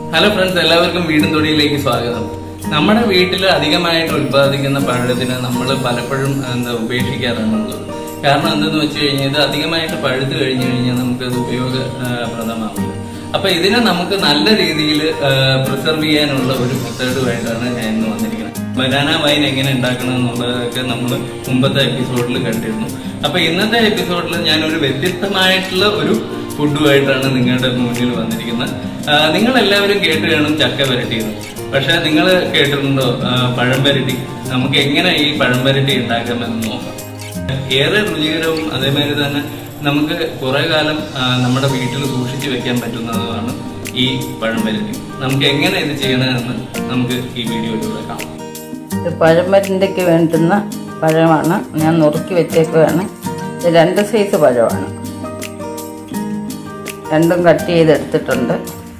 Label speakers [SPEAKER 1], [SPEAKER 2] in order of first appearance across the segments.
[SPEAKER 1] hello friends എല്ലാവർക്കും വീടും തൊടിയിലേക്ക് സ്വാഗതം നമ്മുടെ വീട്ടിൽ അധികമായിട്ട് ഉത്പാദിക്കുന്ന പഴത്തിന് നമ്മൾ പലപ്പോഴും എന്താ ഉപേക്ഷിക്കാറാണുള്ളത് കാരണം എന്തെന്ന് വെച്ച് കഴിഞ്ഞാൽ ഇത് അധികമായിട്ട് പഴുത്ത് കഴിഞ്ഞു കഴിഞ്ഞാൽ നമുക്കത് ഉപയോഗപ്രദമാവില്ല അപ്പൊ ഇതിനെ നമുക്ക് നല്ല രീതിയിൽ പ്രിസർവ് ചെയ്യാനുള്ള ഒരു മെത്തേഡുമായിട്ടാണ് ഞാൻ ഇന്ന് വന്നിരിക്കുന്നത് ബനാന വൈൻ എങ്ങനെ ഉണ്ടാക്കണം എന്നുള്ളതൊക്കെ നമ്മൾ മുമ്പത്തെ എപ്പിസോഡിൽ കണ്ടിരുന്നു അപ്പൊ ഇന്നത്തെ എപ്പിസോഡിൽ ഞാൻ ഒരു വ്യത്യസ്തമായിട്ടുള്ള ഒരു ഫുഡുമായിട്ടാണ് നിങ്ങളുടെ മുന്നിൽ വന്നിരിക്കുന്നത് നിങ്ങൾ എല്ലാവരും കേട്ട് കാണും ചക്ക വരട്ടിയത് പക്ഷെ നിങ്ങൾ കേട്ടിട്ടുണ്ടോ ആ, പഴം വരട്ടി നമുക്ക് എങ്ങനെ ഈ പഴം വരട്ടി ഉണ്ടാക്കാമെന്ന് നോക്കാം ഏറെ രുചികരവും അതേമാതിരി തന്നെ നമുക്ക് കുറെ കാലം ആ, നമ്മുടെ വീട്ടിൽ സൂക്ഷിച്ചു വെക്കാൻ പറ്റുന്നതുമാണ് ഈ പഴം വരട്ടി നമുക്ക് എങ്ങനെ ഇത് ചെയ്യണമെന്ന് നമുക്ക് ഈ വീഡിയോയിലൂടെ കാണാം
[SPEAKER 2] ഇത് പഴമരണ്ടയ്ക്ക് വേണ്ടുന്ന പഴമാണ് ഞാൻ നുറുക്കി വെച്ചേക്കുകയാണ് ഇത് രണ്ട് സൈസ് പഴമാണ് രണ്ടും കട്ട് ചെയ്തെടുത്തിട്ടുണ്ട്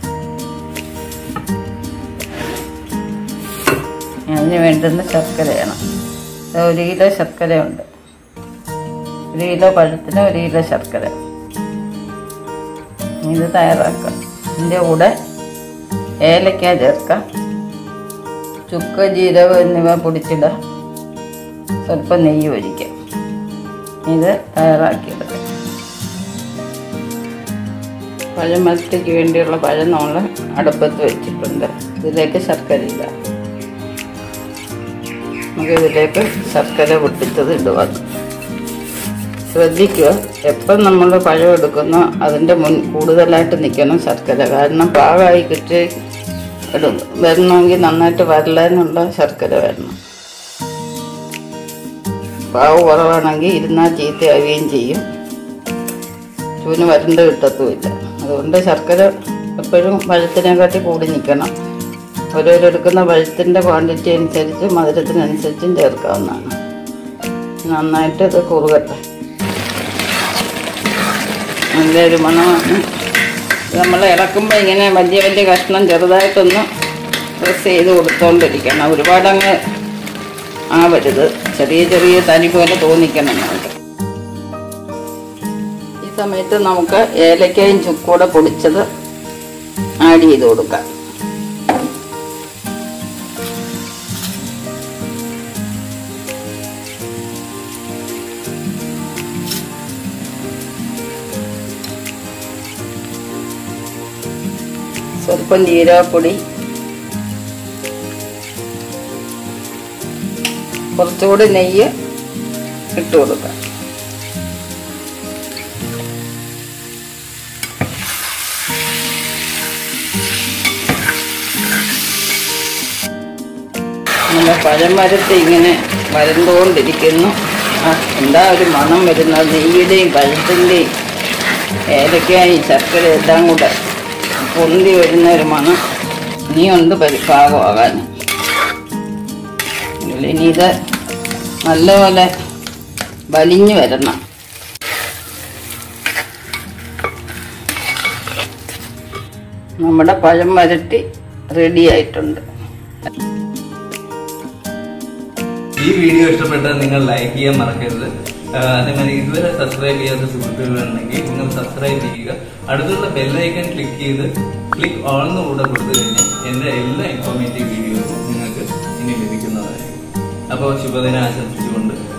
[SPEAKER 2] അതിന് വേണ്ടുന്ന ശർക്കരയാണ് ഇത് ഒരു കിലോ ശർക്കരയുണ്ട് ഒരു കിലോ പഴത്തിന് ഒരു കിലോ ശർക്കര ഇത് തയ്യാറാക്കാം ഇതിൻ്റെ കൂടെ ഏലക്ക ചേർക്കാം ചുക്ക് ജീരകം എന്നിവ പൊടിച്ചിടാം സ്വല്പം നെയ്യ് ഒഴിക്കാം ഇത് തയ്യാറാക്കിയെടുക്കാം പഴമരത്തേക്ക് വേണ്ടിയുള്ള പഴം നമ്മൾ അടുപ്പത്ത് വെച്ചിട്ടുണ്ട് ഇതിലേക്ക് ശർക്കര ഇടാം നമുക്ക് ഇതിലേക്ക് ശർക്കര പൊട്ടിച്ചത് ഇടുക ശ്രദ്ധിക്കുക എപ്പം നമ്മൾ പഴം എടുക്കുന്നോ അതിൻ്റെ മുൻ കൂടുതലായിട്ട് നിൽക്കണം ശർക്കര കാരണം പാകമായി കിട്ടി ഇടും വരണമെങ്കിൽ നന്നായിട്ട് വരലാനുള്ള ശർക്കര വരണം പാവ് കുറവാണെങ്കിൽ ഇരുന്നാൽ ചീത്തയാവുകയും ചെയ്യും ചൂന് വരണ്ട കിട്ടത്തുമില്ല അതുകൊണ്ട് ശർക്കര എപ്പോഴും പഴത്തിനെക്കാട്ടി കൂടി നിൽക്കണം ഓരോരെടുക്കുന്ന പഴത്തിൻ്റെ ക്വാണ്ടിറ്റി അനുസരിച്ച് മധുരത്തിനനുസരിച്ചും ചേർക്കാവുന്നതാണ് നന്നായിട്ട് ഇത് കുറുകട്ടെ നല്ലൊരു മണമാണ് നമ്മൾ ഇറക്കുമ്പോൾ ഇങ്ങനെ വലിയ വലിയ കഷ്ണം ചെറുതായിട്ടൊന്ന് പ്രസ് ചെയ്ത് കൊടുത്തോണ്ടിരിക്കണം ഒരുപാടങ്ങ് ആവരുത് ചെറിയ ചെറിയ തനി പോലെ തോന്നിക്കണം നമുക്ക് ഈ സമയത്ത് നമുക്ക് ഏലക്കയും ചുക്കൂടെ പൊടിച്ചത് ആഡ് ചെയ്ത് കൊടുക്കാം സ്വല്പം ജീരകപ്പൊടി കുറച്ചുകൂടി നെയ്യ് ഇട്ട് കൊടുക്കാം നമ്മുടെ പഴമരത്ത് ഇങ്ങനെ വരണ്ടുകൊണ്ടിരിക്കുന്നു ആ, എന്താ ഒരു മണം വരുന്നത് നെയ്യുടെയും പഴത്തിൻ്റെയും ഏലക്കായും ശർക്കര എല്ലാം കൂടെ പൊന്തി വരുന്ന ഒരു മണം ഇനി ഉണ്ട് പരി പാകമാകാൻ ഇനി ഇത് നല്ലപോലെ വലിഞ്ഞു വരണം നമ്മുടെ പഴം വരട്ടി റെഡി ആയിട്ടുണ്ട്
[SPEAKER 1] ഈ വീഡിയോ ഇഷ്ടപ്പെട്ടാൽ നിങ്ങൾ ലൈക്ക് ചെയ്യാൻ മറക്കരുത് ആ, അതേമാതിരി ഇതുവരെ സബ്സ്ക്രൈബ് ചെയ്യാത്ത സുഹൃത്തുക്കളുണ്ടെങ്കിൽ നിങ്ങൾ സബ്സ്ക്രൈബ് ചെയ്യുക അടുത്തുള്ള ബെല്ലൈക്കൺ ക്ലിക്ക് ചെയ്ത് ക്ലിക്ക് ഓൺ എന്ന് കൂടെ കൊടുത്തു കഴിഞ്ഞാൽ എന്റെ എല്ലാ ഇൻഫോർമേറ്റീവ് വീഡിയോസും നിങ്ങൾക്ക് ഇനി ലഭിക്കുന്നതായിരിക്കും അപ്പോൾ ശുഭദിനം ആശംസിച്ചുകൊണ്ട്